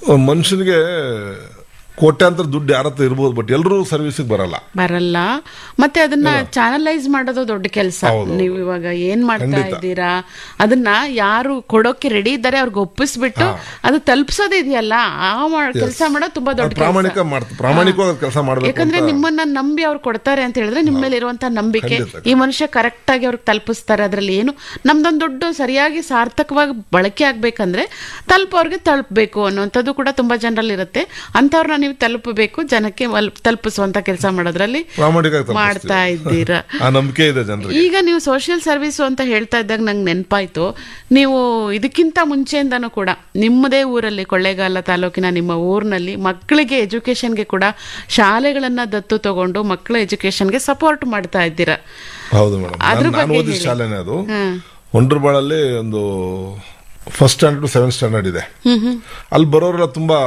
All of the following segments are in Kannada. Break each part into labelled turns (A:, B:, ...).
A: ಒಂದ್ ಮನುಷ್ಯನಿಗೆ ಕೋಟ್ಯಾಂತರ ದುಡ್ಡು ಯಾರ ಹತ್ರ ಇರ್ಬೋದು ಬಟ್ ಎಲ್ಲರೂ ಸರ್ವಿಸಿಗೆ ಬರಲ್ಲ
B: ಬರಲ್ಲ ಮತ್ತೆ ಅದನ್ನ ಚಾನಲೈಸ್ ಮಾಡೋದು ದೊಡ್ಡ ಕೆಲಸ
A: ಹೌದು.
B: ನೀವು ಇವಾಗ ಏನ್ ಮಾಡ್ತಾ
A: ಖಂಡಿತ.
B: ಇದ್ದೀರಾ ಅದನ್ನ ಯಾರು ಕೊಡೋಕೆ ರೆಡಿ ಇದ್ದಾರೆ ಅವ್ರಿಗೆ ಒಪ್ಪಿಸ್ಬಿಟ್ಟು ಅದು ತಲುಪಿಸೋದಿದೆಯಲ್ಲ ಆ ಕೆಲಸ ಮಾಡೋದು ತುಂಬಾ ದೊಡ್ಡ ಕೆಲ್ಸ.
A: ಪ್ರಾಮಾಣಿಕ ಮಾಡ್ತ ಪ್ರಾಮಾಣಿಕವಾಗಿ ಕೆಲಸ ಮಾಡ್ಬೇಕು
B: ಯಾಕಂದ್ರೆ
A: ಅಂತ
B: ನಿಮ್ಮನ್ನ ನಂಬಿ ಅವ್ರು ಕೊಡ್ತಾರೆ ಅಂತ ಹೇಳಿದ್ರೆ ನಿಮ್ಮ ಮೇಲೆ ಇರುವಂತ ನಂಬಿಕೆ
A: ಖಂಡಿತ.
B: ಈ ಮನುಷ್ಯ ಕರೆಕ್ಟ್ ಆಗಿ ಅವ್ರಿಗೆ ತಲುಪಿಸ್ತಾರೆ ಅದ್ರಲ್ಲಿ ಏನು ನಮ್ದೊಂದು ದೊಡ್ಡ ಸರಿಯಾಗಿ ಸಾರ್ಥಕವಾಗಿ ಬಳಕೆ ಆಗ್ಬೇಕಂದ್ರೆ ತಲುಪೋರ್ಗೆ ತಲುಪಬೇಕು ಅನ್ನುವಂಥದ್ದು ಕೂಡ ತುಂಬಾ ಜನರಲ್ಲಿ ಇರುತ್ತೆ ಅಂತವ್ರನ್ನ ನೀವು ತಲುಪಬೇಕು ಜನಕ್ಕೆ ವಲ್- ತಲುಪಿಸುವಂತ ಕೆಲಸ ಮಾಡೋದ್ರಲ್ಲಿ
A: ಪ್ರಾಮಾಣಿಕ ತಲುಪಿಸ್ತೀವಿ.
B: ಮಾಡ್ತಾ ಇದ್ದೀರಾ
A: ಆ ನಂಬಿಕೆ ಇದೆ ಜನರಿಗೆ
B: ಈಗ ನೀವು ಸೋಷಿಯಲ್ ಸರ್ವಿಸ್ ಅಂತ ಹೇಳ್ತಾ ಇದ್ದಾಗ ನಂಗೆ ನೆನಪಾಯ್ತು ನೀವು ಇದಕ್ಕಿಂತ ಮುಂಚೆಯಿಂದನೂ ಕೂಡ ನಿಮ್ಮದೇ ಊರಲ್ಲಿ ಕೊಳ್ಳೇಗಾಲ ತಾಲೂಕಿನ ನಿಮ್ಮ ಊರಿನಲ್ಲಿ ಮಕ್ಕಳಿಗೆ ಎಜುಕೇಶನ್ಗೆ ಕೂಡ ಶಾಲೆಗಳನ್ನ ದತ್ತು ತಗೊಂಡು ಮಕ್ಕಳ ಎಜುಕೇಶನ್ಗೆ ಸಪೋರ್ಟ್ ಮಾಡ್ತಾ ಇದ್ದೀರಾ
A: ಹೌದು ಮೇಡಮ್
B: ಅದ್ರ
A: ನಾನು
B: ಬಗ್ಗೆ
A: ಓದಿದ
B: ಹೇಳಿ.
A: ಶಾಲೆನೇ ಅದು
B: ಹ್ಮ್.
A: ಒಂಡ್ರಬಾಳಲ್ಲಿ ಒಂದು first standard to seventh standard ಇದೆ ಅಲ್ಲಿ ಬರೋರೆಲ್ಲ ತುಂಬಾ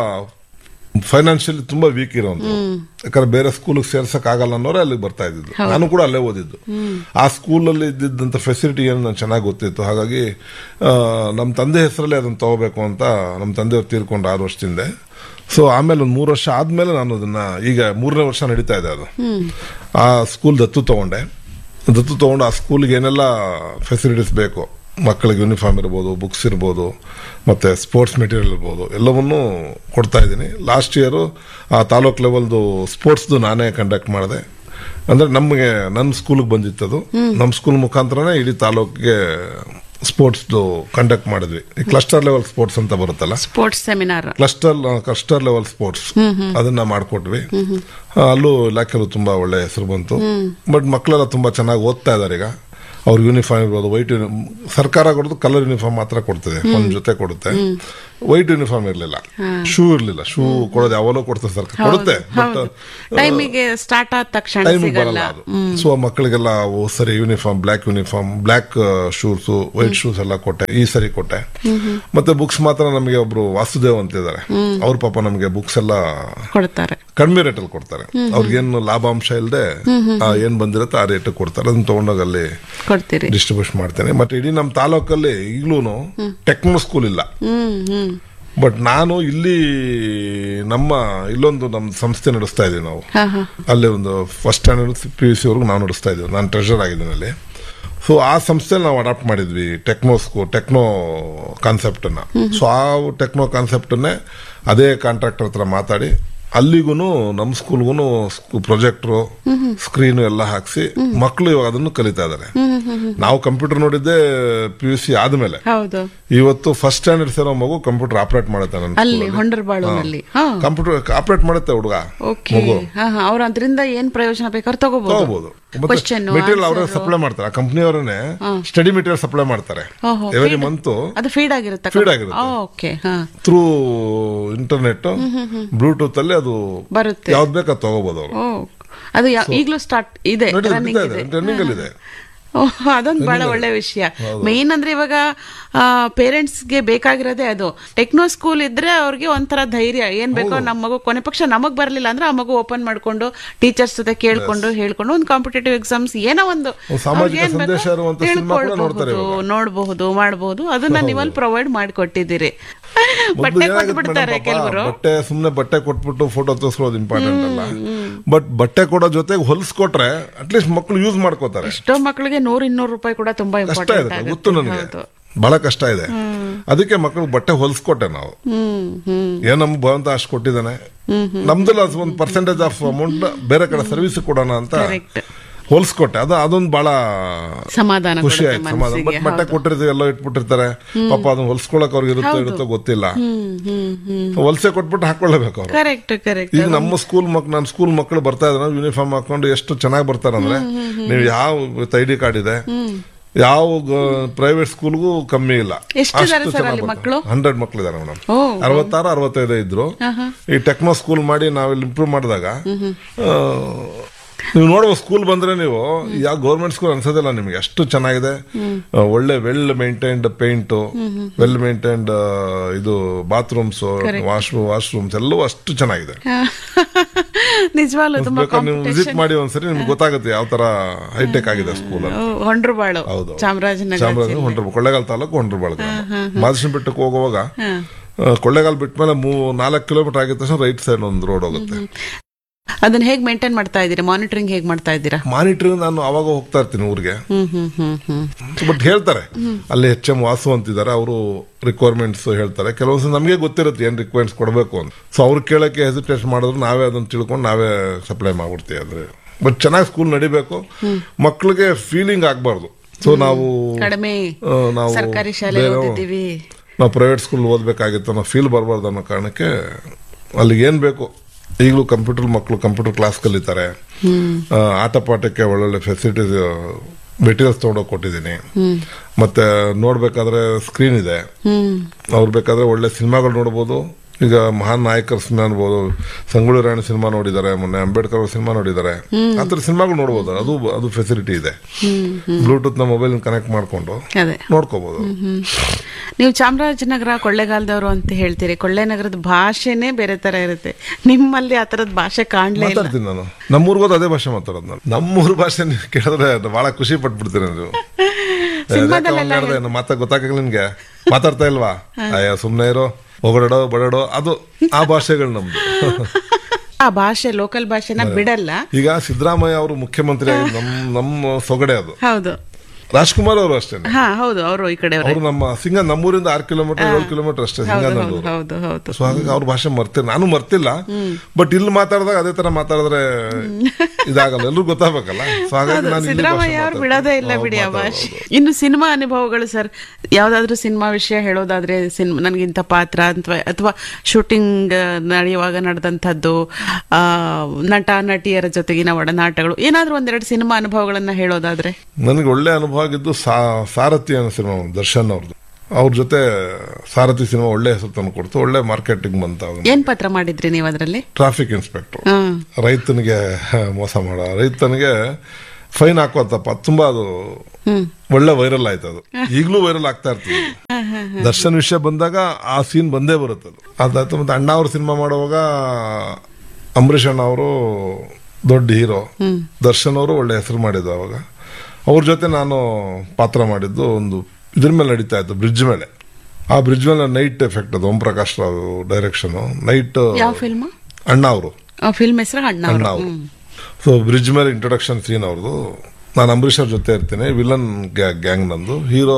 A: ಫೈನಾನ್ಷಿಯಲಿ ತುಂಬಾ ವೀಕ್ ಇರೋದು ಯಾಕಂದ್ರೆ ಬೇರೆ ಸ್ಕೂಲಿಗೆ ಸೇರ್ಸಕ್ ಆಗಲ್ಲ ಅನ್ನೋರೆ ಅಲ್ಲಿಗೆ ಬರ್ತಾ ಇದ್ದಿದ್ದು ನಾನು ಕೂಡ ಅಲ್ಲೇ ಓದಿದ್ದು ಆ ಸ್ಕೂಲಲ್ಲಿ ಇದ್ದಿದ್ದಂತ ಫೆಸಿಲಿಟಿ ಏನು ನಂಗೆ ಚೆನ್ನಾಗಿ ಗೊತ್ತಿತ್ತು ಹಾಗಾಗಿ ನಮ್ಮ ತಂದೆ ಹೆಸರಲ್ಲೇ ಅದನ್ನ ತಗೋಬೇಕು ಅಂತ ನಮ್ಮ ತಂದೆಯವ್ರು ತೀರ್ಕೊಂಡು ಆರು ವರ್ಷದಿಂದ ಸೊ ಆಮೇಲೆ ಒಂದು ಮೂರು ವರ್ಷ ಆದ್ಮೇಲೆ ನಾನು ಅದನ್ನ ಈಗ ಮೂರನೇ ವರ್ಷ ನಡೀತಾ ಇದೆ ಅದು ಆ ಸ್ಕೂಲ್ ದತ್ತು ತಗೊಂಡೆ ದತ್ತು ತಗೊಂಡು ಆ ಸ್ಕೂಲ್ಗೆ ಏನೆಲ್ಲ ಫೆಸಿಲಿಟೀಸ್ ಬೇಕು ಮಕ್ಕಳಿಗೆ ಯೂನಿಫಾರ್ಮ್ ಇರ್ಬೋದು ಬುಕ್ಸ್ ಇರ್ಬೋದು ಮತ್ತೆ ಸ್ಪೋರ್ಟ್ಸ್ ಮೆಟೀರಿಯಲ್ ಇರ್ಬೋದು ಎಲ್ಲವನ್ನೂ ಕೊಡ್ತಾ ಇದ್ದೀನಿ ಲಾಸ್ಟ್ ಇಯರು ಆ ತಾಲೂಕ್ ಲೆವೆಲ್ದು ಸ್ಪೋರ್ಟ್ಸ್ದು ನಾನೇ ಕಂಡಕ್ಟ್ ಮಾಡಿದೆ ಅಂದ್ರೆ ನಮಗೆ ನನ್ನ ಸ್ಕೂಲ್ಗೆ ಬಂದಿತ್ತದು ನಮ್ಮ ಸ್ಕೂಲ್ ಮುಖಾಂತರನೇ ಇಡೀ ತಾಲೂಕಿಗೆ ಸ್ಪೋರ್ಟ್ಸ್ದು ಕಂಡಕ್ಟ್ ಮಾಡಿದ್ವಿ ಈ ಕ್ಲಸ್ಟರ್ ಲೆವೆಲ್ ಸ್ಪೋರ್ಟ್ಸ್ ಅಂತ ಬರುತ್ತಲ್ಲ
B: sports seminar
A: cluster cluster level sports ಅದನ್ನ ಮಾಡ್ಕೊಟ್ವಿ ಆ, ಅಲ್ಲೂ ಇಲಾಖೆಲ್ಲೂ ತುಂಬಾ ಒಳ್ಳೆ ಹೆಸರು ಬಂತು ಬಟ್ ಮಕ್ಕಳೆಲ್ಲ ತುಂಬಾ ಚೆನ್ನಾಗಿ ಓದ್ತಾ ಇದಾರೆ ಈಗ ಅವ್ರ ಯೂನಿಫಾರ್ಮ್ ಇರ್ಬೋದು ವೈಟ್ ಸರ್ಕಾರ ಕೊಡೋದು ಕಲರ್ ಯೂನಿಫಾರ್ಮ್ ಮಾತ್ರ ಕೊಡ್ತದೆ ಒಂದ್ ಜೊತೆ ಕೊಡುತ್ತೆ ವೈಟ್ ಯೂನಿಫಾರ್ಮ್ ಇರ್ಲಿಲ್ಲ ಶೂ ಇರ್ಲಿಲ್ಲ ಶೂ ಕೊಡೋದು ಯಾವಾಗಲೂ ಕೊಡ್ತದೆ ಸರ್ಕಾರ ಕೊಡುತ್ತೆ ಬಟ್
B: ಟೈಮಿಗೆ ಸ್ಟಾರ್ಟ್ ಆದ ತಕ್ಷಣ
A: ಟೈಮ್
B: ಸಿಗಲ್ಲ
A: ಬರಲ್ಲ ಅದು ಸೊ ಮಕ್ಕಳಿಗೆಲ್ಲ ಓ ಸರಿ uniform black uniform black shoes white shoes ಎಲ್ಲ ಕೊಟ್ಟೆ ಈ ಸರಿ ಕೊಟ್ಟೆ ಮತ್ತೆ ಬುಕ್ಸ್ ಮಾತ್ರ ನಮಗೆ ಒಬ್ರು ವಾಸುದೇವ್ ಅಂತ ಇದಾರೆ ಅವ್ರ ಪಾಪ ನಮಗೆ ಬುಕ್ಸ್ ಎಲ್ಲ
B: ಕೊಡ್ತಾರೆ
A: ಕಡಿಮೆ ರೇಟಲ್ಲಿ ಕೊಡ್ತಾರೆ ಅವ್ರಿಗೇನು ಲಾಭಾಂಶ ಇಲ್ಲದೆ ಏನ್ ಬಂದಿರುತ್ತೆ ಆ ರೇಟ್ ಕೊಡ್ತಾರೆ ಅದನ್ನ ತಗೊಂಡೋಗಿ ಅಲ್ಲಿ
B: ಕೊಡ್ತೀರಿ
A: ಡಿಸ್ಟ್ರಿಬ್ಯೂಷನ್ ಮಾಡ್ತೇನೆ ಮತ್ತೆ ಇಡೀ ನಮ್ಮ ತಾಲೂಕಲ್ಲಿ ಈಗಲೂ ಟೆಕ್ನೋ ಸ್ಕೂಲ್ ಇಲ್ಲ
B: ಹ್ಮ್ ಹ್ಮ್
A: ಬಟ್ ನಾನು ಇಲ್ಲಿ ನಮ್ಮ ಇಲ್ಲೊಂದು ನಮ್ಮ ಸಂಸ್ಥೆ ನಡೆಸ್ತಾ ಇದೀವಿ ನಾವು
B: ಹಾ ಹಾ
A: ಅಲ್ಲಿ ಒಂದು first standard P U C ವರೆಗೂ ನಾವು ನಡೆಸ್ತಾ ಇದ್ದೀವಿ ನಾನು ಟ್ರೆಷರ್ ಆಗಿದ್ದೀನಿ ಅಲ್ಲಿ ಸೊ ಆ ಸಂಸ್ಥೆಯಲ್ಲಿ ನಾವು ಅಡಾಪ್ಟ್ ಮಾಡಿದ್ವಿ ಟೆಕ್ನೋ ಸ್ಕೂ ಟೆಕ್ನೋ ಕಾನ್ಸೆಪ್ಟ್ ಅನ್ನ ಸೊ ಆ ಟೆಕ್ನೋ ಕಾನ್ಸೆಪ್ಟ್ ಅನ್ನೇ ಅದೇ ಕಾಂಟ್ರಾಕ್ಟರ್ ಹತ್ರ ಮಾತಾಡಿ ಅಲ್ಲಿಗೂ ನಮ್ಮ ಸ್ಕೂಲ್ಗೂ ಪ್ರೊಜೆಕ್ಟ್ರು ಸ್ಕ್ರೀನ್ ಎಲ್ಲ ಹಾಕ್ಸಿ ಮಕ್ಕಳು ಇವಾಗ ಅದನ್ನು ಕಲಿತಾ ಇದಾರೆ ನಾವು ಕಂಪ್ಯೂಟರ್ ನೋಡಿದ್ದೆ ಪಿ ಯು ಸಿ ಆದ್ಮೇಲೆ
B: ಹೌದು
A: ಇವತ್ತು ಫಸ್ಟ್ ಸ್ಟ್ಯಾಂಡರ್ಡ್ ಸೇರೋ ಮಗು ಕಂಪ್ಯೂಟರ್ ಆಪರೇಟ್ ಮಾಡುತ್ತೆ ನನ್ನ
B: ಅಲ್ಲಿ ಹೊಂಡರ್ಬಾಳುನಲ್ಲಿ ಹಾ
A: ಕಂಪ್ಯೂಟರ್ ಆಪರೇಟ್ ಮಾಡುತ್ತೆ ಹುಡುಗ
B: ಓಕೆ ಹಾ ಹಾ ಅವ್ರ ಅದರಿಂದ ಏನ್ ಪ್ರಯೋಜನ ಬೇಕಾದ್ರೆ ತಗೋಬಹುದು
A: ತಗೋಬಹುದು
B: Question,
A: ಮೆಟೀರಿಯಲ್ ಅವರೇ
B: answer.
A: ಸಪ್ಲೈ ಮಾಡ್ತಾರೆ ಆ ಕಂಪ್ನಿಯವರೇ ಸ್ಟಡಿ ಮೆಟೀರಿಯಲ್ ಸಪ್ಲೈ ಮಾಡ್ತಾರೆ
B: ಓಹೋ,
A: ಎವ್ರಿ
B: feed-
A: ಮಂತ್
B: ಅದು ಫೀಡ್ ಆಗಿರುತ್ತೆ
A: Feed ಆಗಿರುತ್ತೆ.
B: ಓಕೆ ಹಾ
A: ಥ್ರೂ ಇಂಟರ್ನೆಟ್ ಬ್ಲೂಟೂತ್ ಅಲ್ಲಿ ಅದು
B: ಬರುತ್ತೆ
A: ಯಾವ್ದು ಬೇಕು ಅದು ತಗೋಬಹುದು ಅವರು
B: ಓ ಅದು ಯಾ- ಈಗ್ಲೂ ಸ್ಟಾರ್ಟ್ ಇದೆ ರನ್ನಿಂಗ್ ಇದೆ
A: ರನ್ನಿಂಗ್ ಅಲ್ಲಿ ಇದೆ
B: ಓಹ್, ಅದೊಂದು ಬಹಳ ಒಳ್ಳೆ ವಿಷಯ ಮೇನ್ ಅಂದ್ರೆ ಇವಾಗ ಪೇರೆಂಟ್ಸ್ಗೆ ಬೇಕಾಗಿರೋದೇ ಅದು ಟೆಕ್ನೋ ಸ್ಕೂಲ್ ಇದ್ರೆ ಅವ್ರಿಗೆ ಒಂಥರ ಧೈರ್ಯ ಏನ್ ಬೇಕೋ ನಮ್ಮ ಮಗು ಕೊನೆ ಪಕ್ಷ ನಮಗ್ ಬರಲಿಲ್ಲ ಅಂದ್ರೆ ಆ ಮಗು ಓಪನ್ ಮಾಡ್ಕೊಂಡು ಟೀಚರ್ಸ್ ಜೊತೆ ಕೇಳ್ಕೊಂಡು ಹೇಳ್ಕೊಂಡು ಒಂದು ಕಾಂಪಿಟೇಟಿವ್ ಎಕ್ಸಾಮ್ಸ್ ಏನೋ ಒಂದು
A: ಒಂದು ಸಾಮಾಜಿಕ
B: ಅವ್ರಿಗೆ ಏನ್ ಬೇಕೋ
A: ಸಂದೇಶ ಇರುವಂತ ಸಿನಿಮಾ ಕೂಡ ನೋಡ್ತಾರೆ
B: ತಿಳ್ಕೊಳ್ಬಹುದು ನೋಡಬಹುದು ಮಾಡಬಹುದು ಅದನ್ನ ನೀವಲ್ಲಿ ಪ್ರೊವೈಡ್ ಮಾಡಿಕೊಟ್ಟಿದ್ದೀರಿ
A: ಮೊದ್ಲು
B: ಬಟ್ಟೆ
A: ಏನಾಗುತ್ತೆ
B: ಕೊಟ್ಟು ಬಿಡ್ತಾರೆ
A: ಮೇಡಮ್ ಪಾಪ,
B: ಕೆಲವರು
A: ಬಟ್ಟೆ ಸುಮ್ನೆ ಬಟ್ಟೆ ಕೊಟ್ಬಿಟ್ಟು ಫೋಟೋ ತೋರಿಸ್ಕೊಳ್ಳೋದು ಇಂಪಾರ್ಟೆಂಟ್ ಅಲ್ಲ ಬಟ್ ಬಟ್ಟೆ ಕೊಡೋ ಜೊತೆಗೆ ಹೊಲ್ಸ್ಕೊಟ್ರೆ ಅಟ್ಲೀಸ್ಟ್ ಮಕ್ಕಳು ಯೂಸ್ ಮಾಡ್ಕೋತಾರೆ
B: ಎಷ್ಟೋ ಮಕ್ಕಳಿಗೆ ನೂರ್ ಇನ್ನೂರು ರೂಪಾಯಿ ಕೂಡ ತುಂಬಾ
A: ಕಷ್ಟ
B: ಇಂಪಾರ್ಟೆಂಟ್
A: ಇದೆ ಗೊತ್ತು
B: ಆಗುತ್ತೆ
A: ನನಗೆ
B: ಹೌದು
A: ಬಹಳ ಕಷ್ಟ ಇದೆ ಅದಕ್ಕೆ ಮಕ್ಕಳು ಬಟ್ಟೆ ಹೊಲ್ಸ್ಕೊಟ್ಟೆ ನಾವು
B: ಹ್ಮ್ ಹ್ಮ್
A: ಏನ್ ನಮ್ಗೆ ಭಗವಂತ ಅಷ್ಟು ಕೊಟ್ಟಿದ್ದಾನೆ ನಮ್ದಲ್ಲ ಒಂದು ಪರ್ಸೆಂಟೇಜ್ ಆಫ್ ಅಮೌಂಟ್ ಬೇರೆ ಕಡೆ ಸರ್ವಿಸ್ ಕೊಡೋಣ ಅಂತ
B: Correct.
A: ಹೋಲ್ಸ್ಕೊಟ್ಟೆ ಅದು ಅದೊಂದು ಬಹಳ
B: ಸಮಾಧಾನ
A: ಖುಷಿ
B: ಕೊಡುತ್ತೆ
A: ಆಯ್ತು ಸಮಾಧಾನ
B: ಮನಸ್ಸಿಗೆ,
A: ಬಟ್ ಬಟ್ಟೆ ಕೊಟ್ಟಿರ್ತೀವಿ ಎಲ್ಲ ಇಟ್ಬಿಟ್ಟಿರ್ತಾರೆ ಪಾಪ ಅದನ್ನ ಹೊಲ್ಸ್ಕೊಳಕ್ ಅವ್ರಿಗೆ ಇರುತ್ತೋ ಇರುತ್ತೋ ಗೊತ್ತಿಲ್ಲ
B: ಹ್ಮ್ ಹ್ಮ್ ಹ್ಮ್
A: ಹೊಲ್ಸೆ ಕೊಟ್ಬಿಟ್ಟು ಹಾಕೊಳ್ಳೇಬೇಕು ಅವ್ರು
B: ಕರೆಕ್ಟ್ ಕರೆಕ್ಟ್
A: ಈಗ ನಮ್ಮ ಸ್ಕೂಲ್ ಮಕ್ ನನ್ನ ಸ್ಕೂಲ್ ಮಕ್ಕಳು ಬರ್ತಾ ಇದ್ರೆ ಯೂನಿಫಾರ್ಮ್ ಹಾಕೊಂಡು ಎಷ್ಟು ಚೆನ್ನಾಗಿ ಬರ್ತಾರಂದ್ರೆ ನೀವು ಯಾವ ಐ ಡಿ ಕಾರ್ಡ್ ಇದೆ ಯಾವ ಪ್ರೈವೇಟ್ ಸ್ಕೂಲ್ಗೂ ಕಮ್ಮಿ ಇಲ್ಲ
B: ಎಷ್ಟಿದ್ದಾರೆ sir ಅಲ್ಲಿ ಮಕ್ಳು?
A: ಹಂಡ್ರೆಡ್ ಮಕ್ಳು ಇದಾರೆ ಮೇಡಮ್
B: ಓ
A: ಅರವತ್ತಾರು ಅರವತ್ತೈದು ಇದ್ರು ಈ ಟೆಕ್ನೋ ಸ್ಕೂಲ್ ಮಾಡಿ ನಾವಿಲ್ಲಿ ಇಂಪ್ರೂವ್ ಮಾಡಿದಾಗ ಆ, ನೀವು ನೋಡುವ ಸ್ಕೂಲ್ ಬಂದ್ರೆ ನೀವು ಯಾವ ಗೌರ್ಮೆಂಟ್ ಸ್ಕೂಲ್ ಅನ್ಸೋದಿಲ್ಲ ನಿಮಗೆ ಅಷ್ಟು ಚೆನ್ನಾಗಿದೆ ಆ, ಒಳ್ಳೆ well maintained paint well maintained ಇದು ಬಾತ್ರೂಮ್ಸ್ ವಾಶ್ ವಾಶ್ರೂಮ್ಸ್ ಎಲ್ಲವೂ ಅಷ್ಟು ಚೆನ್ನಾಗಿದೆ
B: ನಿಜವಾಗ್ಲೂ ತುಂಬಾ
A: ಬೇಕಾದ್ರೆ ನೀವು ವಿಸಿಟ್ ಮಾಡಿ ಒಂದ್ಸರಿ ನಿಮ್ಗೆ ಗೊತ್ತಾಗುತ್ತೆ ಯಾವ ತರ ಹೈಟೆಕ್ ಆಗಿದೆ ಸ್ಕೂಲ್
B: ಹೊಂಡ್ರಬಾಳು
A: ಹೌದು
B: ಚಾಮರಾಜನಗರ
A: ಚಾಮರಾಜನಗರ ಹೊಂಡ್ರ ಕೊಳ್ಳೇಗಾಲ ತಾಲೂಕು ಹೊಂಡ್ರಬಾಳ ಮಾದರ್ಶನ ಬೆಟ್ಟಕ್ಕೆ ಹೋಗುವಾಗ ಆ, ಕೊಳ್ಳೇಗಾಲ ಬಿಟ್ಮೇಲೆ ಮೂ ನಾಲ್ಕು ಕಿಲೋಮೀಟರ್ ಆಗಿದ ತಕ್ಷಣ ರೈಟ್ ಸೈಡ್ ಒಂದು ರೋಡ್ ಹೋಗುತ್ತೆ
B: ಅದನ್ನ ಹೇಗ್ ಮೇಂಟೈನ್ ಮಾಡ್ತಾ ಇದ್ದೀರಾ ಮಾನಿಟರಿಂಗ್ ಹೇಗ್ ಮಾಡ್ತಾ ಇದ್ದೀರಾ
A: ಮಾನಿಟರಿಂಗ್ ನಾನು ಅವಾಗ ಹೋಗ್ತಾ ಇರ್ತೀನಿ ಊರಿಗೆ
B: ಹ್ಮ್ ಹ್ಮ್ ಹ್ಮ್ ಹ್ಮ್
A: ಬಟ್ ಹೇಳ್ತಾರೆ ಅಲ್ಲಿ ಎಚ್ ಎಂ ವಾಸು ಅಂತಿದ್ದಾರೆ ಅವರು ರಿಕ್ವೈರ್ಮೆಂಟ್ಸ್ ಹೇಳ್ತಾರೆ ಕೆಲವೊಂದ್ಸಲ ನಮಗೆ ಗೊತ್ತಿರುತ್ತೆ ಏನ್ ರಿಕ್ವೈರ್ಮೆಂಟ್ಸ್ ಕೊಡಬೇಕು ಅಂತ ಸೊ ಅವ್ರು ಕೇಳಕ್ಕೆ ಹೆಸಿಟೇಟ್ ಮಾಡಿದ್ರು ನಾವೇ ಅದನ್ನ ತಿಳ್ಕೊಂಡು ನಾವೇ ಸಪ್ಲೈ ಮಾಡ್ಬಿಡ್ತೀವಿ ಅಂದ್ರೆ ಬಟ್ ಚೆನ್ನಾಗಿ ಸ್ಕೂಲ್ ನಡಿಬೇಕು ಮಕ್ಳಿಗೆ ಫೀಲಿಂಗ್ ಆಗ್ಬಾರ್ದು ಸೊ ನಾವು
B: ಕಡಿಮೆ
A: ಆ, ನಾವು
B: ಸರ್ಕಾರಿ ಶಾಲೆ
A: ಬೇರೆ-
B: ಓದಿದ್ದೀವಿ
A: ನಾವು ಪ್ರೈವೇಟ್ ಸ್ಕೂಲ್ ಓದಬೇಕಾಗಿತ್ತು ಅನ್ನೋ ಫೀಲ್ ಬರಬಾರ್ದು ಅನ್ನೋ ಕಾರಣಕ್ಕೆ ಅಲ್ಲಿಗೆ ಏನ್ ಬೇಕು ಈಗಲೂ ಕಂಪ್ಯೂಟರ್ ಮಕ್ಕಳು ಕಂಪ್ಯೂಟರ್ ಕ್ಲಾಸ್ ಕಲಿತಾರೆ ಆ, ಆಟ ಪಾಠಕ್ಕೆ ಒಳ್ಳೊಳ್ಳೆ ಫೆಸಿಲಿಟೀಸ್ ಮೆಟೀರಿಯಲ್ಸ್ ತಗೊಂಡೋಗಿ ಕೊಟ್ಟಿದ್ದೀನಿ ಮತ್ತೆ ನೋಡ್ಬೇಕಾದ್ರೆ ಸ್ಕ್ರೀನ್ ಇದೆ
B: ಹ್ಮ್
A: ಅವ್ರು ಬೇಕಾದ್ರೆ ಒಳ್ಳೆ ಸಿನಿಮಾಗಳು ನೋಡ್ಬೋದು ಈಗ ಮಹಾನ್ ನಾಯಕರ ಸಿನಿಮಾ ನೋಡ್ಬೋದು ಸಂಗೊಳ್ಳಿ ರಾಣಿ ಸಿನಿಮಾ ನೋಡಿದ್ದಾರೆ ಮೊನ್ನೆ ಅಂಬೇಡ್ಕರ್ ಅವ್ರ ಸಿನಿಮಾ ನೋಡಿದ್ದಾರೆ ಆ ಥರ ಸಿನಿಮಾಗಳು ನೋಡ್ಬೋದು ಅದು ಅದು ಫೆಸಿಲಿಟಿ ಇದೆ ಬ್ಲೂಟೂತ್ ನ ಮೊಬೈಲ್ ಕನೆಕ್ಟ್ ಮಾಡ್ಕೊಂಡು
B: ಅದೇ
A: ನೋಡ್ಕೋಬಹುದು
B: ಹ್ಮ್ ನೀವು ಚಾಮರಾಜನಗರ ಕೊಳ್ಳೇಗಾಲದವರು ಅಂತ ಹೇಳ್ತೀರಿ ಕೊಳ್ಳೇನಗರದ ಭಾಷೆನೇ ಬೇರೆ ತರ ಇರುತ್ತೆ ನಿಮ್ಮಲ್ಲಿ ಆ ತರದ ಭಾಷೆ ಕಾಣ್ಲೇ ಇಲ್ಲ
A: ಮಾತಾಡ್ತೀನಿ ನಾನು ನಮ್ಮೂರ್ಗೆ ಹೋದ ಅದೇ ಭಾಷೆ ಮಾತಾಡೋದು ನಾನು ನಮ್ಮೂರ್ ಭಾಷೆ ನೀವು ಕೇಳಿದ್ರೆ ಬಹಳ ಖುಷಿ ಪಟ್ಬಿಡ್ತೀನಿ ನೀವು
B: ಸಿನಿಮಾದಲ್ಲೆಲ್ಲ
A: ಮಾತಾ ಗೊತ್ತಾಗಲ್ಲ ನಿನ್ಗೆ ಮಾತಾಡ್ತಾ ಇಲ್ವಾ ಅಯ್ಯ ಸುಮ್ನೆ ಇರೋ ಹೊಗಡೋ ಬಡಡೋ ಅದು ಆ ಭಾಷೆಗಳು ನಮ್ದು
B: ಆ ಭಾಷೆ ಲೋಕಲ್ ಭಾಷೆನ ಬಿಡಲ್ಲ
A: ಈಗ ಸಿದ್ದರಾಮಯ್ಯ ಅವರು ಮುಖ್ಯಮಂತ್ರಿ ಆಗಿ ನಮ್ ನಮ್ಮ ಸೊಗಡೆ ಅದು
B: ಹೌದು
A: ರಾಜ್ಕುಮಾರ್ ಅವರು ಅಷ್ಟೇ
B: ಹಾ ಹೌದು ಅವರು ಈ ಕಡೆ
A: ಅವರು ನಮ್ಮ ಸಿಂಗ ನಮ್ಮೂರಿಂದ ಆರು ಕಿಲೋಮೀಟರ್ ಏಳು ಕಿಲೋಮೀಟರ್ ಅಷ್ಟೇ
B: ಹೌದು
A: ಸಿಂಗನಲ್ಲೂರು
B: ಹೌದು ಹೌದು
A: ಸೊ ಹಾಗಾಗಿ ಅವ್ರ ಭಾಷೆ ಮರ್ತಿಲ್ಲ ನಾನು ಮರ್ತಿಲ್ಲ ಬಟ್ ಇಲ್ಲಿ ಮಾತಾಡಿದಾಗ ಅದೇ ತರ ಮಾತಾಡಿದ್ರೆ ಇದಾಗಲ್ಲ ಎಲ್ರಿಗೂ ಗೊತ್ತಾಗಬೇಕಲ್ಲ ಸೊ ಹಾಗಾಗಿ ನಾನು ಇಲ್ಲಿ ಭಾಷೆ
B: ಸಿದ್ದರಾಮಯ್ಯ ಅವ್ರು
A: ಮಾತಾಡ್ತೀನಿ.
B: ಬಿಡೋದೇ ಇಲ್ಲ
A: ಹೌದು,
B: ಬಿಡಿ ಆ
A: ಮಾತಾಡೋದು.
B: ಭಾಷೆ ಇನ್ನು ಸಿನಿಮಾ ಅನುಭವಗಳು ಸರ್ ಯಾವ್ದಾದ್ರು ಸಿನಿಮಾ ವಿಷಯ ಹೇಳೋದಾದ್ರೆ ಸಿನಿಮಾ ನನಗಿಂತ ಪಾತ್ರ ಅಥವಾ ಅಥವಾ ಶೂಟಿಂಗ್ ನಡೆಯುವಾಗ ನಡೆದಂಥದ್ದು ಆ, ನಟ ನಟಿಯರ ಜೊತೆಗಿನ ಒಡನಾಟಗಳು ಏನಾದ್ರೂ ಒಂದೆರಡು ಸಿನಿಮಾ ಅನುಭವಗಳನ್ನ ಹೇಳೋದಾದ್ರೆ
A: ನನಗೆ ಒಳ್ಳೆ ಅನುಭವ ಆಗಿದ್ದು ಸಾ- ಸಾರಥಿ ಅನ್ನೋ ಸಿನಿಮಾ ದರ್ಶನ್ ಅವ್ರದ್ದು ಅವ್ರ ಜೊತೆ ಸಾರಥಿ ಸಿನಿಮಾ ಒಳ್ಳೆ ಹೆಸರು ತಂದು ಕೊಡ್ತು ಒಳ್ಳೆ ಮಾರ್ಕೆಟಿಂಗ್ ಬಂತ
B: ಏನ್ ಪತ್ರ ಮಾಡಿದ್ರಿ ನೀವು ಅದರಲ್ಲಿ
A: ಟ್ರಾಫಿಕ್ ಇನ್ಸ್ಪೆಕ್ಟರ್
B: ಹ್ಮ್
A: ರೈತನಿಗೆ ಮೋಸ ಮಾಡ ರೈತನಿಗೆ ಫೈನ್ ಹಾಕೋತಪ್ಪ ತುಂಬಾ ಅದು
B: ಹ್ಮ್
A: ಒಳ್ಳೆ ವೈರಲ್ ಆಯ್ತು ಅದು ಈಗಲೂ ವೈರಲ್ ಆಗ್ತಾ ಇರ್ತದೆ ದರ್ಶನ್ ವಿಷಯ ಬಂದಾಗ ಆ ಸೀನ್ ಬಂದೇ ಬರುತ್ತೆ ಅದು ಅದಾಯ್ತು ಮತ್ತೆ ಅಣ್ಣ ಅವ್ರ ಸಿನಿಮಾ ಮಾಡುವಾಗ ಅಂಬರೀಷ್ ಅಣ್ಣ ಅವರು ದೊಡ್ಡ ಹೀರೋ ದರ್ಶನ್ ಅವರು ಒಳ್ಳೆ ಹೆಸರು ಮಾಡಿದ್ದು ಅವಾಗ ಅವ್ರ ಜೊತೆ ನಾನು ಪಾತ್ರ ಮಾಡಿದ್ದು ಒಂದು ಇದ್ರ ಮೇಲೆ ನಡೀತಾ ಇತ್ತು ಬ್ರಿಡ್ಜ್ ಮೇಲೆ ಆ ಬ್ರಿಡ್ಜ್ ಮೇಲೆ ನೈಟ್ ಎಫೆಕ್ಟ್ ಅದು ಓಂ ಪ್ರಕಾಶ್ ರಾವ್ ಡೈರೆಕ್ಷನ್ ನೈಟ್
B: ಯಾವ ಫಿಲ್ಮ್
A: ಅಣ್ಣ ಅವರು
B: ಫಿಲ್ಮ್ ಹೆಸರು ಅಣ್ಣ
A: ಅಣ್ಣ
B: ಅವರು
A: ಅವರು ಸೊ ಬ್ರಿಡ್ಜ್ ಮೇಲೆ ಇಂಟ್ರೊಡಕ್ಷನ್ ಸೀನ್ ಅವ್ರದ್ದು ನಾನು ಅಂಬರೀಷ್ ಅವ್ರ ಜೊತೆ ಇರ್ತೀನಿ ವಿಲನ್ ಗ್ಯಾಂಗ್ ನಂದು ಹೀರೋ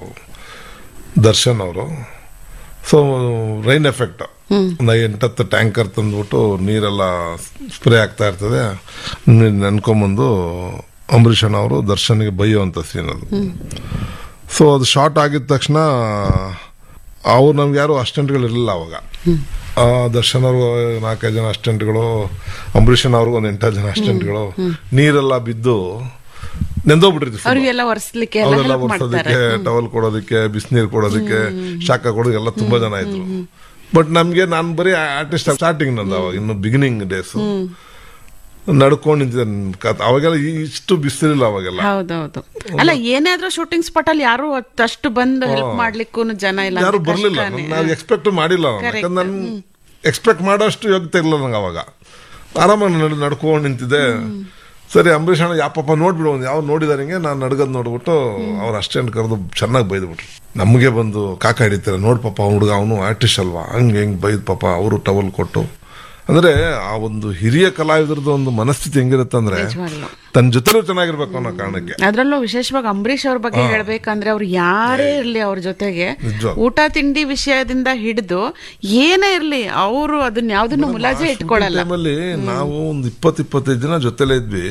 A: ದರ್ಶನ್ ಅವರು ಸೊ ರೈನ್ ಎಫೆಕ್ಟ್ ಒಂದು ಎಂಟತ್ತು ಟ್ಯಾಂಕರ್ ತಂದ್ಬಿಟ್ಟು ನೀರೆಲ್ಲ ಸ್ಪ್ರೇ ಆಗ್ತಾ ಇರ್ತದೆ ನೀರ್ ನೆನ್ಕೊಂಬಂದು ಅಂಬರೀಷ್ ಅಣ್ಣ ಅವರು ದರ್ಶನ್ಗೆ ಬೈಯುವಂಥ ಸೀನ್ ಅದು ಸೊ ಅದು ಶಾರ್ಟ್ ಆಗಿದ ತಕ್ಷಣ ಅವ್ರು ನಮ್ಗೆ ಯಾರು ಅಸಿಸ್ಟೆಂಟ್ಗಳು ಇರಲಿಲ್ಲ ಅವಾಗ ಆ, ದರ್ಶನ್ ಅವ್ರಿಗೂ ನಾಲ್ಕೈದು ಜನ ಅಸಿಸ್ಟೆಂಟ್ಗಳು ಅಂಬರೀಷನ್ ಅವ್ರಿಗೂ ಒಂದು ಎಂಟು ಜನ ಅಸಿಸ್ಟೆಂಟ್ಗಳು ನೀರೆಲ್ಲ ಬಿದ್ದು ನೆಂದೋಗ್ಬಿಟ್ಟಿರ್ತೀವಿ full.
B: ಅವ್ರಿಗೆಲ್ಲ ಒರೆಸ್ಲಿಕ್ಕೆ ಎಲ್ಲ
A: ಅವರೆಲ್ಲ
B: ಹೆಲ್ಪ್ ಮಾಡ್ತಾರೆ
A: ಒರ್ಸೋದಕ್ಕೆ ಟವಲ್ ಕೊಡೋದಕ್ಕೆ ಬಿಸಿನೀರು ಕೊಡೋದಕ್ಕೆ ಶಾಖ ಕೊಡೋದಕ್ಕೆ ಎಲ್ಲ ತುಂಬಾ ಜನ ಇದ್ರು ಬಟ್ ನಮ್ಗೆ ನಾನು ಬರೀ ಆರ್ಟಿಸ್ಟ್ ಸ್ಟಾರ್ಟಿಂಗ್ ನಂದು ಅವಾಗ ಇನ್ನು ಬಿಗಿನಿಂಗ್ ಡೇಸ್ ನಡ್ಕೊಂಡು ನಿಂತಿದ್ದೆ ಕ- ಅವಾಗೆಲ್ಲ ಈ- ಇಷ್ಟು ಬಿಸಿಲಿಲ್ಲ ಅವಾಗೆಲ್ಲ
B: ಹೌದೌದು ಅಲ್ಲ ಏನೇ ಆದ್ರೂ ಶೂಟಿಂಗ್ ಸ್ಪಾಟ್ ಅಲ್ಲಿ ಯಾರು ಅಷ್ಟು ಬಂದು ಹೆಲ್ಪ್ ಮಾಡ್ಲಿಕ್ಕೂ ಜನ ಇಲ್ಲ
A: ಯಾರು
B: ಅಂದ್ರೆ
A: ಬರ್ಲಿಲ್ಲ
B: ಕಷ್ಟನೇ.
A: ನಾವು ಎಕ್ಸ್ಪೆಕ್ಟ್ ಮಾಡಿಲ್ಲ ನಾನು
B: Correct.
A: ಯಾಕಂದ್ರೆ ನಾನು ಎಕ್ಸ್ಪೆಕ್ಟ್ ಮಾಡೋಷ್ಟು ಯೋಗ್ಯತೆ ಇರಲಿಲ್ಲ ನಂಗೆ ಅವಾಗ ಆರಾಮಾಗಿ ನಡ್ ನಡ್ಕೊಂಡು ನಿಂತಿದ್ದೆ ಸರಿ ಅಂಬರೀಷ್ ಅಣ್ಣ ಯಾಪಪ್ಪ ನೋಡ್ಬಿಡು ಒಂದು ಯಾವ ನೋಡಿದಾರೆ ಹಿಂಗೆ ನಾನು ನಡ್ಗದ್ ನೋಡ್ಬಿಟ್ಟು ಅವ್ರ ಅಷ್ಟೇಂಟ್ ಕರೆದು ಚೆನ್ನಾಗಿ ಬೈದ್ಬಿಟ್ರು ನಮಗೆ ಬಂದು ಕಾಕ ಹಿಡಿತಾರೆ ನೋಡ್ ಪಾಪ ಅವ್ನ ಹುಡುಗ ಅವನು ಆರ್ಟಿಸ್ಟ್ ಅಲ್ವಾ ಹಂಗೆ ಹೆಂಗ್ ಬೈದ್ ಪಾಪ ಅವರು ಟವಲ್ ಕೊಟ್ಟು ಅಂದ್ರೆ ಆ ಒಂದು ಹಿರಿಯ ಕಲಾವಿದರದ್ದು ಒಂದು ಮನಸ್ಥಿತಿ ಹೆಂಗಿರುತ್ತೆ ಅಂದ್ರೆ
B: ನಿಜವಾಗ್ಲೂ.
A: ತನ್ನ ಜೊತೆಲೂ ಚೆನ್ನಾಗಿರ್ಬೇಕು ಅನ್ನೋ ಕಾರಣಕ್ಕೆ
B: ಅದ್ರಲ್ಲೂ ವಿಶೇಷವಾಗಿ ಅಂಬರೀಷ್ ಅವ್ರ ಬಗ್ಗೆ ಹೇಳ್ಬೇಕಂದ್ರೆ ಅವ್ರು ಯಾರೇ ಇರ್ಲಿ ಅವ್ರ ಜೊತೆಗೆ
A: ನಿಜವಾಗ್ಲೂ.
B: ಊಟ ತಿಂಡಿ ವಿಷಯದಿಂದ ಹಿಡಿದು ಏನೇ ಇರ್ಲಿ ಅವರು ಅದನ್ನ ಯಾವ್ದನ್ನು ಮುಲಾಜೆ ಇಟ್ಕೊಳಲ್ಲ
A: ಟೈಮಲ್ಲಿ ನಾವು ಒಂದು ಇಪ್ಪತ್ ಇಪ್ಪತ್ತೈದು ಜನ ಜೊತೆಲೇ ಇದ್ವಿ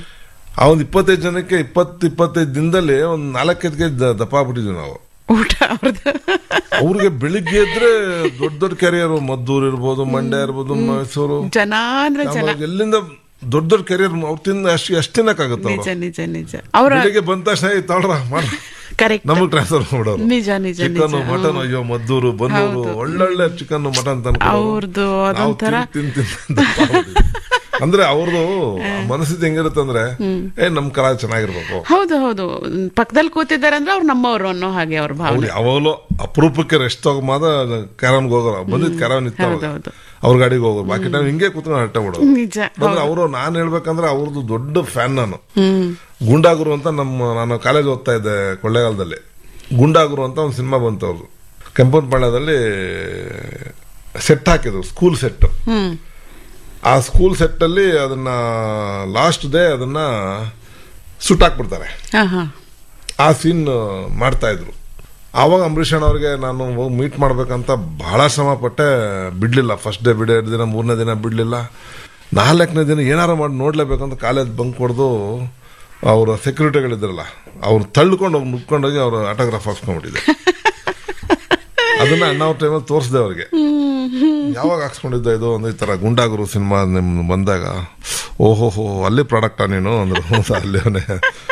A: ಆ ಒಂದು ಇಪ್ಪತ್ತೈದು ಜನಕ್ಕೆ ಇಪ್ಪತ್ ಇಪ್ಪತ್ತೈದು ದಿನದಲ್ಲಿ ಒಂದ್ ನಾಲ್ಕೈದು ಕೆಜಿ ದ- ದಪ್ಪ ಆಗ್ಬಿಟ್ಟಿದ್ವಿ ನಾವು
B: ಊಟ ಅವ್ರದ್ದು
A: ಅವ್ರಿಗೆ ಬೆಳಿಗ್ಗೆ ಎದ್ರೆ ದೊಡ್ಡ ದೊಡ್ಡ ಕೆರಿಯರ್ ಮದ್ದೂರು ಇರ್ಬೋದು ಮಂಡ್ಯ ಇರ್ಬೋದು ಮೈಸೂರು
B: ಜನ ಅಂದ್ರೆ ಜನ
A: ನಮಗೆ ಎಲ್ಲಿಂದ ದೊಡ್ಡ ದೊಡ್ಡ ಕೆರಿಯರ್ ಅವ್ರ ತಿಂದ ಅಷ್ಟು ಎಷ್ಟು ತಿನ್ನಕ್ಕಾಗತ್ತ
B: ನಿಜ ನಿಜ ನಿಜ ಅವ್ರ
A: ಬೆಳಿಗ್ಗೆ ಬಂದ ತಕ್ಷಣ "ಏ, ತಗೊಳ್ರ ಮಾಡ
B: ಕರೆಕ್ಟ್
A: ನಮಗ್ ಟ್ರಾನ್ಸ್ಫರ್ ಮಾಡೋರು
B: ನಿಜ ನಿಜ
A: ಚಿಕನ್
B: ನಿಜ
A: ಮಟನ್ ಅಯ್ಯೋ ಮದ್ದೂರು ಬನ್ನೂರು ಒಳ್ಳೊಳ್ಳೆ ಚಿಕನ್ ಮಟನ್ ತಂದು
B: ಅವ್ರದ್ದು ಅದೊಂಥರ
A: ತಿನ್ ತಿನ್ ತಿನ್ ದಪ್ಪ ಆಗ್ಬಿಟ್ಟಿದ್ವಿ. ಅಂದ್ರೆ ಅವ್ರದ್ದು ಮನಸ್ಥಿತಿ ಹೆಂಗಿರುತ್ತೆ ಅಂದ್ರೆ ಏ ನಮ್ ಕಲಾ ಚೆನ್ನಾಗಿರ್ಬೇಕು
B: ಹೌದು ಹೌದು ಪಕ್ಕದಲ್ಲಿ ಕೂತಿದ್ದಾರೆ ಅಂದ್ರೆ ಅವ್ರು ನಮ್ಮವರು ಅನ್ನೋ ಹಾಗೆ ಅವ್ರ ಭಾವನೆ
A: ಅವ್ರು ಯಾವಾಗಲೂ ಅಪರೂಪಕ್ಕೆ ರೆಸ್ಟ್ ತಗೋ ಮಾದ ಕ್ಯಾರನ್ಗೆ ಹೋಗೋರು ಬಂದಿದ್ ಕ್ಯಾರನ್ ಇತ್ತು ಅವಾಗ.
B: ಹೌದೌದು.
A: ಅವ್ರ ಗಾಡಿಗೆ ಹೋಗೋರು ಬಾಕಿ ಟೈಮ್ ಹಿಂಗೆ ಕೂತ್ಕೊಂಡು ಹರಟೆ ಬಿಡೋದು
B: ನಿಜ
A: ಅಂದ್ರೆ ಅವರು ನಾನ್ ಹೇಳ್ಬೇಕಂದ್ರೆ ಅವ್ರದ್ದು ದೊಡ್ಡ ಫ್ಯಾನ್ ನಾನು ಗುಂಡಾಗುರು ಅಂತ ನಮ್ಮ ನಾನು ಕಾಲೇಜ್ ಓದ್ತಾ ಇದ್ದೆ ಕೊಳ್ಳೇಗಾಲದಲ್ಲಿ ಗುಂಡಾಗುರು ಅಂತ ಒಂದು ಸಿನಿಮಾ ಬಂತು ಅವ್ರದ್ದು ಕೆಂಪನಪಾಳ್ಯದಲ್ಲಿ ಸೆಟ್ ಹಾಕಿದ್ರು ಸ್ಕೂಲ್ ಸೆಟ್
B: ಹ್ಮ್
A: ಆ ಸ್ಕೂಲ್ ಸೆಟ್ ಅಲ್ಲಿ ಅದನ್ನ ಲಾಸ್ಟ್ ಡೇ ಅದನ್ನ ಸುಟ್ಟಾಕ್ಬಿಡ್ತಾರೆ
B: ಹಾ ಹಾ
A: ಆ ಸೀನ್ ಮಾಡ್ತಾ ಇದ್ರು ಆವಾಗ ಅಂಬರೀಷ್ ಅಣ್ಣ ಅವ್ರಿಗೆ ನಾನು ಹೋಗಿ ಮೀಟ್ ಮಾಡ್ಬೇಕಂತ ಬಹಳ ಶ್ರಮ ಪಟ್ಟೆ ಬಿಡ್ಲಿಲ್ಲ ಫಸ್ಟ್ ಡೇ ಬಿಡ ದಿನ ಮೂರನೇ ದಿನ ಬಿಡ್ಲಿಲ್ಲ ನಾಲ್ಕನೇ ದಿನ ಏನಾರು ಮಾಡಿ ನೋಡ್ಲೇಬೇಕಂತ ಕಾಲೇಜ್ ಬಂಕ್ ಹೊಡೆದು ಅವರ ಸೆಕ್ಯೂರಿಟಿಗಳಿದ್ರಲ್ಲ ಅವ್ರು ತಳ್ಕೊಂಡು ಹೋಗಿ ನುಗ್ಕೊಂಡೋಗಿ ಅವ್ರ ಆಟೋಗ್ರಾಫ್ ಹಾಕ್ಸ್ಕೊಂಡ್ಬಿಟ್ಟಿದೆ ಅದನ್ನ ಅಣ್ಣ ಅವ್ರ ಟೈಮಲ್ಲಿ ತೋರಿಸಿದೆ ಅವ್ರಿಗೆ ಯಾವಾಗ ಹಾಕ್ಸ್ಕೊಂಡಿದ್ದ ಇದು ಒಂದು ಈ ತರ ಗುಂಡಾಗುರು ಸಿನಿಮಾ ನಿಮ್ ಬಂದಾಗ ಓಹೋ ಹೋ ಅಲ್ಲಿ ಪ್ರಾಡಕ್ಟಾ ನೀನು ಅಂದ್ರು ಹ್ಞೂ ಸರ್, ಅಲ್ಲೇ